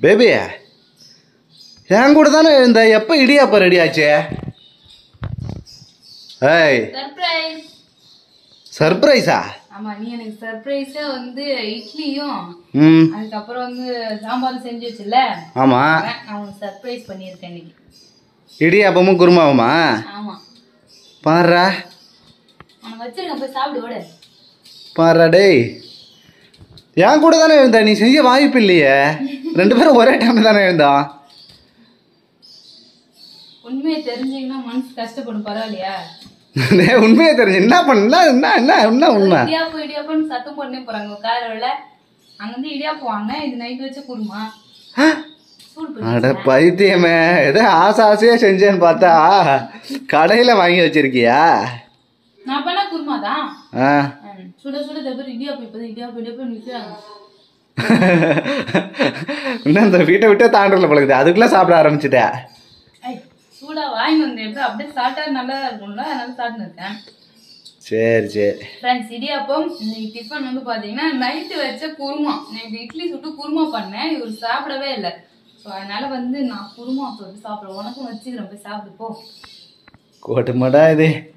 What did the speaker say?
baby என் கூட தானே இருந்த எப்போ இடியாப்பம் ரெடி ஆச்சு ஏய் சர்ப்ரைஸ் சர்ப்ரைஸா ஆமா நீ எனக்கு சர்ப்ரைஸா வந்து இட்லியும் ம் அதுக்கப்புறம் வந்து சாம்பார் செஞ்சு வச்சுல ஆமாம் அதான் நான் உனக்கு சர்ப்ரைஸ் பண்ணியிருக்கேன் இன்னைக்கு இடியாப்பமும் குருமாவுமா ஆமா பாருடா உனக்கு வச்சிருக்கேன் போய் சாப்பிடு ஓடு பாருடா டேய் என் கூட தானே இருந்த நீ செய்ய வாய்ப்பு இல்லையே ரெண்டு பேரும் ஒரே டைம் தானே இருந்தோம் உண்மையை தெரிஞ்சீங்கன்னா மனசு கஷ்டப்படும் பரவாயில்லையா டேய், உண்மையே தெரிஞ்சு என்ன பண்ண என்ன என்ன என்ன உண்மை இடியாப்பம் இடியாப்பம்னு சத்தம் போடனே போறாங்க காரோல அங்க வந்து இடியாப்பம் வாங்க இது நைட் வச்ச குருமா சூடு பண்ணி அட பைத்தியமே ஏதோ ஆசை ஆசையா செஞ்சேன்னு பார்த்தா கடையில் வாங்கி வச்சிருக்கியா நான் பண்ண குருமா தான் ஆ சுட சுட தவிர இடியாப்பம் இப்பதான் இடியாப்பம் இடியாப்பம் நிற்கிறாங்க இன்னும் இந்த வீட்டை விட்டே தாண்டல பழகுது அதுக்குள்ளே சாப்பிட ஆரம்பிச்சிட்டேன் ஐய், சூடா வாங்கி வந்து எப்படி அப்படியே சாப்பிட்டா நல்லா இருக்கும்ல அதனால சாப்பிட்டு இருக்கேன் சரி சரி ஃப்ரெண்ட்ஸ் இடியாப்பம் இன்னைக்கு டிஃபன் வந்து பாத்தீங்கன்னா நைட்டு வச்ச குருமா நைட்டு இட்லி சுட்டு குருமா பண்ணேன் இவர் சாப்பிடவே இல்லை ஸோ அதனால வந்து நான் குருமா போட்டு சாப்பிடுவேன் உனக்கும் வச்சுக்கிறேன் போய் சாப்பிடு போ கோட்டு மாடா இது